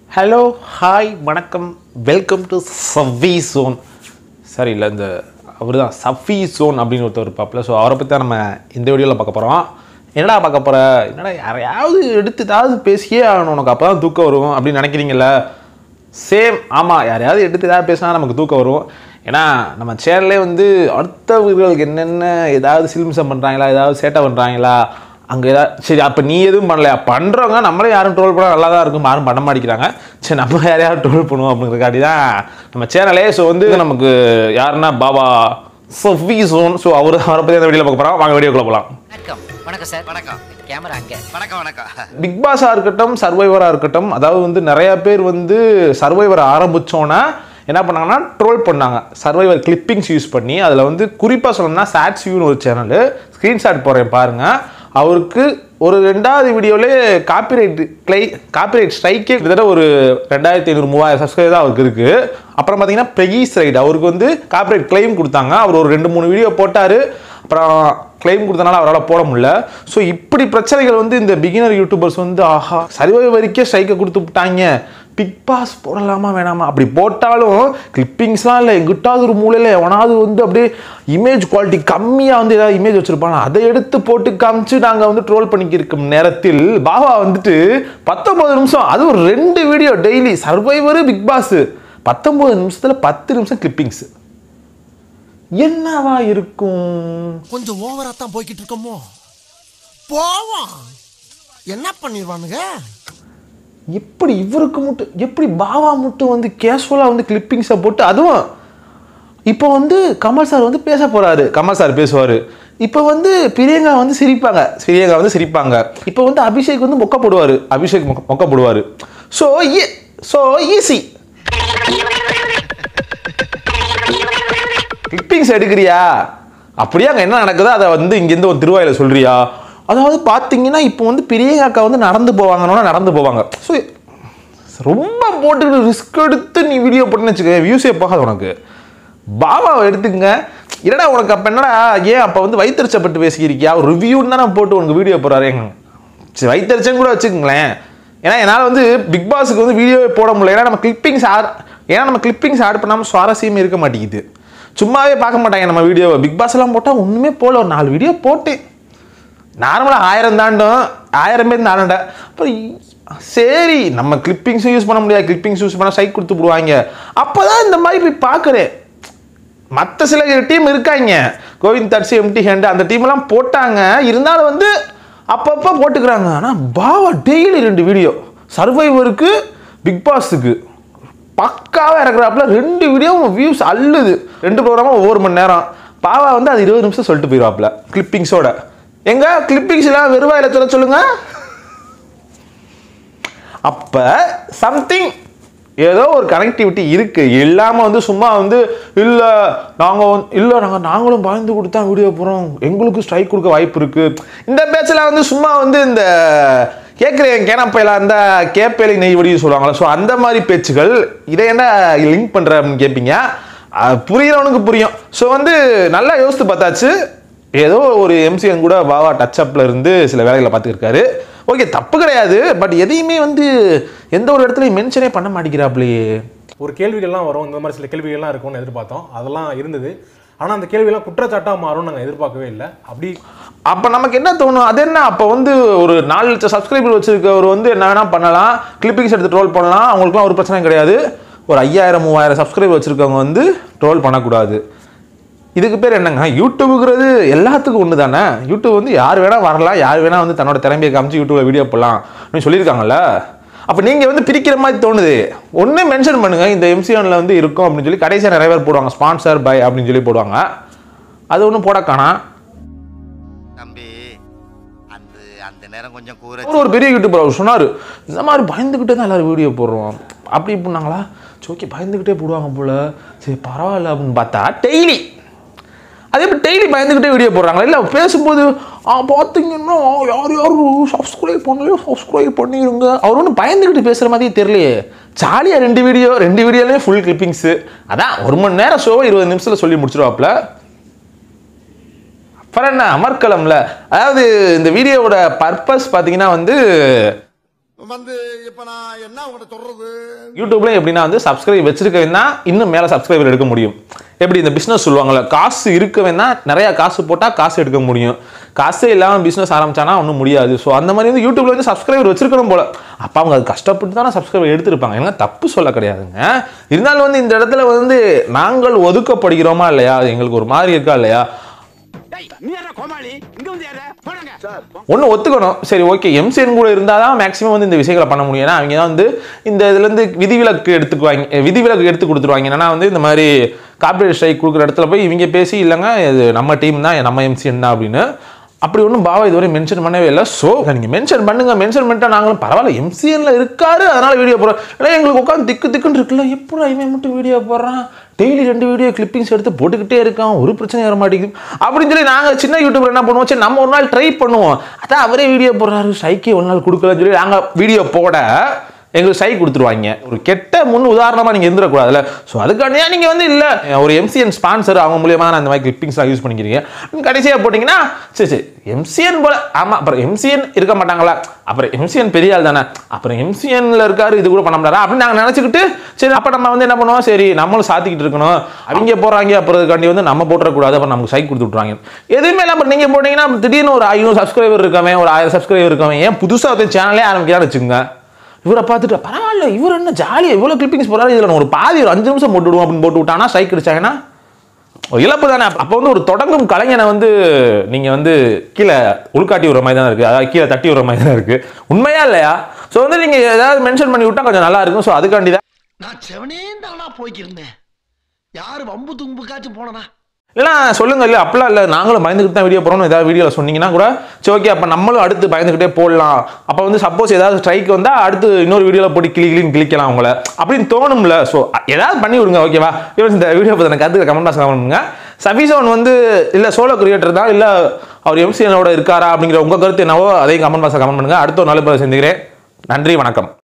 hello hi வணக்கம் welcome to savvy zone சரி இல்லை இந்த அவர் தான் சஃபி சோன் அப்படின்னு ஒருத்தர் இருப்பாப்புல ஸோ அவரை பற்றி தான் நம்ம இந்த வீடியோவில் பார்க்க போகிறோம் என்னடா பார்க்க போகிற என்னடா யாரையாவது எடுத்து ஏதாவது பேசியே ஆகணும் உனக்கு அப்போ தான் தூக்கம் வரும் அப்படின்னு நினைக்கிறீங்கள சேம் ஆமாம் யாரையாவது எடுத்து ஏதாவது பேசினா நமக்கு தூக்கம் வரும் ஏன்னா நம்ம சேனல்லே வந்து அடுத்தவர்களுக்கு என்னென்ன ஏதாவது சில்மிசம் பண்ணுறாங்களா ஏதாவது சேட்டை பண்ணுறாங்களா அங்கே ஏதாவது சரி அப்போ நீ எதுவும் பண்ணலையா பண்ணுறவங்க நம்மளே யாரும் ட்ரோல் பண்ணால் நல்லா தான் இருக்கும் யாரும் பண்ண மாட்டேங்கிறாங்க சரி நம்ம யாரையாவது ட்ரோல் பண்ணுவோம் அப்படிங்கிறக்காண்டி தான் நம்ம சேனலே ஸோ வந்து நமக்கு யாருன்னா பாபா சஃபி சோன் ஸோ அவர் அவரை பற்றி அந்த வீடியோவில் பார்க்க போகிறோம் வாங்க வீடியோக்குள்ள போகலாம் வணக்கம் வணக்கம் சார் வணக்கம் கேமரா அங்க வணக்கம் வணக்கம் பிக் பாஸாக இருக்கட்டும் சர்வைவராக இருக்கட்டும் அதாவது வந்து நிறைய பேர் வந்து சர்வைவர் ஆரம்பிச்சோன்னா என்ன பண்ணாங்கன்னா ட்ரோல் பண்ணாங்க சர்வைவர் கிளிப்பிங்ஸ் யூஸ் பண்ணி அதில் வந்து குறிப்பாக சொல்லணும்னா சாட்ஸ் வியூன்னு ஒரு சேனல் ஸ்க்ரீன்ஷாட் போடுறேன் பாருங்கள் அவருக்கு ஒரு ரெண்டாவது வீடியோவிலே காப்பிரைட் கிளை காப்பிரைட் ஸ்ட்ரைக்கே கிட்டத்தட்ட ஒரு ரெண்டாயிரத்தி ஐநூறு மூவாயிரம் சப்ஸ்கிரைபர் தான் அவருக்கு இருக்குது அப்புறம் பார்த்தீங்கன்னா பெகிஸ் ரைட் அவருக்கு வந்து காப்பிரைட் கிளைம் கொடுத்தாங்க அவர் ஒரு ரெண்டு மூணு வீடியோ போட்டார் அப்புறம் கிளைம் கொடுத்தனால அவரால் போட முடியல ஸோ இப்படி பிரச்சனைகள் வந்து இந்த பிகினர் யூடியூபர்ஸ் வந்து ஆஹா சரிவை வரைக்கே ஸ்ட்ரைக்கை கொடுத்து விட்டாங்க பிக் பாஸ் போடலாமா வேணாமா அப்படி போட்டாலும் கிளிப்பிங்ஸ்லாம் இல்லை எங்கிட்டாவது ஒரு மூலையில் எவனாவது வந்து அப்படியே இமேஜ் குவாலிட்டி கம்மியாக வந்து ஏதாவது இமேஜ் வச்சுருப்பாங்க அதை எடுத்து போட்டு காமிச்சு நாங்கள் வந்து ட்ரோல் பண்ணிக்கிருக்கும் நேரத்தில் பாபா வந்துட்டு பத்தொம்பது நிமிஷம் அது ஒரு ரெண்டு video daily survivor Bigg Boss பத்தொம்பது நிமிஷத்தில் பத்து நிமிஷம் கிளிப்பிங்ஸ் என்னவா இருக்கும் கொஞ்சம் ஓவரா தான் போய்கிட்டு இருக்கோமோ போவோம் என்ன பண்ணிடுவானுங்க எப்படி இவருக்கு மட்டும் எப்படி பாவா மட்டும் வந்து கேஷுவலாக வந்து கிளிப்பிங்ஸை போட்டு அதுவும் இப்போ வந்து கமல் சார் வந்து பேச போறாரு கமல் சார் பேசுவார் இப்போ வந்து பிரியங்கா வந்து சிரிப்பாங்க பிரியங்கா வந்து சிரிப்பாங்க இப்போ வந்து அபிஷேக் வந்து மொக்க போடுவார் அபிஷேக் மொக்க மொக்க போடுவார் ஸோ ஸோ ஈஸி கிளிப்பிங்ஸ் எடுக்கிறியா அப்படியே அங்கே என்ன நடக்குதோ அதை வந்து இங்கேருந்து ஒரு திருவாயில சொல்றியா அதாவது பார்த்தீங்கன்னா இப்போ வந்து பிரியங்கா அக்கா வந்து நடந்து போவாங்கன்னா நடந்து போவாங்க ஸோ ரொம்ப போட்டுக்கிட்டு ரிஸ்க் எடுத்து நீ வீடியோ போட்டுன்னு வச்சுக்க வியூஸே போகாது உனக்கு பாபாவை எடுத்துக்கங்க என்னடா உனக்கு அப்போ என்னடா ஏன் அப்போ வந்து வைத்தறிச்சப்பட்டு பேசிக்கிறியா ஒரு ரிவ்யூன்னு தானே போட்டு உனக்கு வீடியோ போடுறாரு எங்க சரி வைத்தறிச்சன் கூட வச்சுக்கோங்களேன் ஏன்னா என்னால் வந்து பிக் பாஸுக்கு வந்து வீடியோவே போட முடியல ஏன்னா நம்ம கிளிப்பிங்ஸ் ஆட் ஏன்னா நம்ம கிளிப்பிங்ஸ் ஆட் பண்ணாமல் சுவாரஸ்யமே இருக்க மாட்டேங்குது சும்மாவே பார்க்க மாட்டாங்க நம்ம வீடியோவை பிக் பாஸ் எல்லாம் போட்டால் ஒன்றுமே போகல ஒரு நாலு வீடியோ போட்டேன் நார்மலாக ஆயிரம் தாண்டும் ஆயிரம் பேர் தாண்டா அப்புறம் இ- சரி நம்ம கிளிப்பிங்ஸும் யூஸ் பண்ண முடியாது கிளிப்பிங்ஸ் யூஸ் பண்ணால் சைட் கொடுத்து விடுவாங்க அப்போ தான் இந்த மாதிரி போய் பார்க்குறேன் மற்ற சில டீம் இருக்காங்க கோவிந்த் தட்சி எம்டி ஹேண்டு அந்த டீம்லாம் போட்டாங்க இருந்தாலும் வந்து அப்பப்போ போட்டுக்கிறாங்க ஆனால் பாவா டெய்லி ரெண்டு வீடியோ சர்வைவருக்கு பிக் பாஸுக்கு பக்காவாக இறக்குறாப்புல ரெண்டு வீடியோ வியூஸ் அள்ளுது ரெண்டு ப்ரோக்ராமும் ஒவ்வொரு மணி நேரம் பாவா வந்து அது இருபது நிமிஷம் சொல்லிட்டு போயிடுவாப்புல கிளிப்பிங்ஸோட எங்க கிளிப்பிங்ஸ் எல்லாம் வெறுவாயில சொல்ல சொல்லுங்க அப்ப சம்திங் ஏதோ ஒரு கனெக்டிவிட்டி இருக்கு இல்லாம வந்து சும்மா வந்து இல்ல நாங்க வந்து- இல்ல நாங்க நாங்களும் பயந்து கொடுத்தா வீடியோ போறோம் எங்களுக்கு ஸ்ட்ரைக் கொடுக்க வாய்ப்பு இருக்கு இந்த பேச்செல்லாம் வந்து சும்மா வந்து இந்த கேட்குறேன் கேனப்பையில அந்த கேப்பேலை நெய் வடி சொல்லுவாங்களா ஸோ அந்த மாதிரி பேச்சுகள் இதை என்ன லிங்க் பண்ற அப்படின்னு கேட்பீங்க அது புரியறவனுக்கு புரியும் ஸோ வந்து நல்லா யோசித்து பார்த்தாச்சு ஏதோ ஒரு எம்சிஎன் கூட பாவா டச் அப்ல இருந்து சில வேலைகளை பார்த்துருக்காரு ஓகே தப்பு கிடையாது பட் எதையுமே வந்து எந்த ஒரு இடத்துலையும் மென்ஷனே பண்ண மாட்டேங்கிறாப்லையே ஒரு கேள்விகள்லாம் வரும் இந்த மாதிரி சில கேள்விகள்லாம் இருக்கும்னு எதிர்பார்த்தோம் அதெல்லாம் இருந்தது ஆனால் அந்த கேள்வியெல்லாம் குற்றச்சாட்டாக மாறும்னு நாங்கள் எதிர்பார்க்கவே இல்லை அப்படி அப்போ நமக்கு என்ன தோணும் அது என்ன அப்போ வந்து ஒரு நாலு லட்சம் சப்ஸ்கிரைபர் வச்சிருக்கவர் வந்து என்ன வேணா பண்ணலாம் கிளிப்பிங்ஸ் எடுத்து ட்ரோல் பண்ணலாம் அவங்களுக்குலாம் ஒரு பிரச்சனை கிடையாது ஒரு ஐயாயிரம் மூவாயிரம் சப்ஸ்கிரைபர் வச்சிருக்கவங்க வந்து ட்ரோல் பண்ணக்கூடாது இதுக்கு பேர் என்னங்க யூடியூபுங்கிறது எல்லாத்துக்கும் ஒன்று தானே யூடியூப் வந்து யார் வேணால் வரலாம் யார் வேணால் வந்து தன்னோட திறமையை காமிச்சு யூடியூப்ல வீடியோ போடலாம் அப்படின்னு சொல்லியிருக்காங்கல்ல அப்போ நீங்கள் வந்து பிரிக்கிற மாதிரி தோணுது ஒன்று மென்ஷன் பண்ணுங்க இந்த எம்சிஎன்ல வந்து இருக்கும் அப்படின்னு சொல்லி கடைசியாக நிறைய பேர் போடுவாங்க ஸ்பான்சர் பை அப்படின்னு சொல்லி போடுவாங்க அது ஒன்றும் போட காணாம் தம்பி அந்த அந்த நேரம் கொஞ்சம் கூற அவர் ஒரு பெரிய யூடியூபர் அவர் சொன்னார் இந்த மாதிரி பயந்துக்கிட்டே தான் எல்லாரும் வீடியோ போடுறோம் அப்படி இப்படின்னாங்களா சரி ஓகே பயந்துக்கிட்டே போடுவாங்க போல சரி பரவாயில்ல அப்படின்னு பார்த்தா டெய்லி அதே மாதிரி டெய்லி பயந்துக்கிட்டே வீடியோ போடுறாங்களா இல்லை பேசும்போது ஆ பார்த்தீங்கன்னா யார் யார் சப்ஸ்கிரைப் பண்ணலையோ சப்ஸ்கிரைப் பண்ணிடுங்க அவர் ஒன்றும் பயந்துக்கிட்டு பேசுகிற மாதிரியே தெரியலையே ஜாலியாக ரெண்டு வீடியோ ரெண்டு வீடியோலையும் ஃபுல் கிளிப்பிங்ஸு அதான் ஒரு மணி நேரம் ஷோவை இருபது நிமிஷத்தில் சொல்லி முடிச்சிருவாப்புல அப்புறம் என்ன அமர்க்கலம்ல அதாவது இந்த வீடியோவோட பர்பஸ் பார்த்தீங்கன்னா வந்து வந்து இப்ப நான் என்ன உங்கள்கிட்ட சொல்றது யூடியூப்ல எப்படின்னா வந்து சப்ஸ்கிரைப் வச்சிருக்கவன் தான் இன்னும் மேல சப்ஸ்கிரைபர் எடுக்க முடியும் எப்படி இந்த பிசினஸ் சொல்லுவாங்கல்ல காசு இருக்கவன் தான் நிறைய காசு போட்டா காசு எடுக்க முடியும் காசே இல்லாம பிசினஸ் ஆரம்பிச்சானா ஒன்றும் முடியாது ஸோ அந்த மாதிரி வந்து யூடியூப்ல வந்து சப்ஸ்கிரைபர் வச்சிருக்கணும் போல அப்ப அவங்க அது கஷ்டப்பட்டு தானே சப்ஸ்கிரைபர் எடுத்திருப்பாங்க ஏன்னா தப்பு சொல்ல கிடையாதுங்க இருந்தாலும் வந்து இந்த இடத்துல வந்து நாங்கள் ஒதுக்கப்படுகிறோமா இல்லையா அது எங்களுக்கு ஒரு மாதிரி இருக்கா இல்லையா ஒன்று ஒத்துக்கணும் சரி ஓகே எம்சிஎன் கூட இருந்தால் தான் மேக்ஸிமம் வந்து இந்த விஷயங்களை பண்ண முடியும் ஏன்னா அவங்க தான் வந்து இந்த இதுலேருந்து விதிவிலக்கு எடுத்துக்குவாங்க விதிவிலக்கு எடுத்து கொடுத்துருவாங்க என்னன்னா வந்து இந்த மாதிரி கார்பரேட் ஸ்ட்ரைக் கொடுக்குற இடத்துல போய் இவங்க பேசி இல்லைங்க இது நம்ம டீம் தான் நம்ம எம்சிஎன் தான் அப்படின்னு அப்படி ஒன்றும் பாவா இதுவரை மென்ஷன் பண்ணவே இல்லை ஸோ நீங்கள் மென்ஷன் பண்ணுங்க மென்ஷன் பண்ணிட்டா நாங்களும் பரவாயில்ல எம்சிஎன்ல இருக்காரு அதனால வீடியோ போடுறோம் ஏன்னா எங்களுக்கு உட்காந்து திக்கு திக்குன்னு இருக்குல்ல எப்படி இவன் மட்டும் வீடியோ போடுறான் டெய்லி ரெண்டு வீடியோ கிளிப்பிங்ஸ் எடுத்து போட்டுக்கிட்டே இருக்கான் ஒரு பிரச்சனை வர மாட்டேங்குது அப்படின்னு சொல்லி நாங்கள் சின்ன யூடியூப்ல என்ன பண்ணுவோம் சரி நம்ம ஒரு நாள் ட்ரை பண்ணுவோம் அதான் அவரே வீடியோ போடுறாரு சைக்கே ஒரு நாள் கொடுக்கலன்னு சொல்லி நாங்கள் வீடியோ போட எங்களுக்கு சை கொடுத்துருவாங்க ஒரு கெட்ட முன் உதாரணமாக நீங்கள் இருந்துடக்கூடாதுல்ல ஸோ அதுக்காண்டியா நீங்கள் வந்து இல்லை ஒரு எம்சிஎன் ஸ்பான்சர் அவங்க மூலியமாக நான் அந்த மாதிரி கிளிப்பிங்ஸ்லாம் யூஸ் பண்ணிக்கிறீங்க கடைசியாக போட்டிங்கன்னா சரி சரி எம்சிஎன் போல ஆமாம் அப்புறம் எம்சிஎன் இருக்க மாட்டாங்களா அப்புறம் எம்சிஎன் பெரிய ஆள் தானே அப்புறம் எம்சிஎன்ல இருக்காரு இது கூட பண்ண முடியாதா அப்படின்னு நாங்கள் நினச்சிக்கிட்டு சரி அப்போ நம்ம வந்து என்ன பண்ணுவோம் சரி நம்மளும் சாத்திக்கிட்டு இருக்கணும் அவங்க போடுறாங்க அப்புறம் அதுக்காண்டி வந்து நம்ம போட்டுறக்கூடாது அப்புறம் நமக்கு சைக் கொடுத்து விட்றாங்க எதுவுமே இல்லாமல் நீங்கள் போட்டிங்கன்னா திடீர்னு ஒரு ஐநூறு சப்ஸ்கிரைபர் இருக்கவன் ஒரு ஆயிரம் சப்ஸ்கிரைபர் இருக்கவன் ஏன் புதுசாக ஒரு சேனலே ஆரம்பிக்கிறான்னு வச்சுக்கோங்க இவரை பார்த்துட்டு பரவாயில்ல இவர் என்ன ஜாலியாக இவ்வளோ கிளிப்பிங்ஸ் போறாரு இதில் ஒரு பாதி ஒரு அஞ்சு நிமிஷம் போட்டு விடுவோம் அப்படின்னு போட்டு விட்டானா ஸ்ட்ரைக் அடிச்சாங்கன்னா ஒரு இழப்பு தானே அப்போ வந்து ஒரு தொடங்கும் கலைஞனை வந்து நீங்கள் வந்து கீழே உள்காட்டி விடுற மாதிரி தான் இருக்குது அதாவது கீழே தட்டி விடுற மாதிரி தான் இருக்குது உண்மையா இல்லையா ஸோ வந்து நீங்கள் ஏதாவது மென்ஷன் பண்ணி விட்டா கொஞ்சம் நல்லா இருக்கும் ஸோ அதுக்காண்டி தான் நான் செவனே தானா போய்க்கிருந்தேன் யாரு வம்பு தும்புக்காச்சும் போனனா இல்லைனா சொல்லுங்க இல்லை அப்படிலாம் இல்லை நாங்களும் பயந்துக்கிட்டு தான் வீடியோ போகிறோம்னு ஏதாவது வீடியோவில் சொன்னீங்கன்னா கூட சரி ஓகே அப்போ நம்மளும் அடுத்து பயந்துக்கிட்டே போடலாம் அப்போ வந்து சப்போஸ் ஏதாவது ஸ்ட்ரைக் வந்தால் அடுத்து இன்னொரு வீடியோவில் போட்டு கிளி கிளின்னு கிளிக்கலாம் உங்களை அப்படின்னு தோணும்ல ஸோ ஏதாவது பண்ணி விடுங்க ஓகேவா இவன் இந்த வீடியோ பற்றி கருத்து கமெண்ட் பாக்ஸ் கமெண்ட் பண்ணுங்க சபீசோன் வந்து இல்லை சோலோ கிரியேட்டர் தான் இல்லை அவர் எம்சிஎனோட இருக்காரா அப்படிங்கிற உங்கள் கருத்து என்னவோ அதையும் கமெண்ட் பாக்ஸில் கமெண்ட் பண்ணுங்க அடுத்த ஒரு நாலு பேர் செஞ்சுக்கிறேன் நன்றி வணக்கம்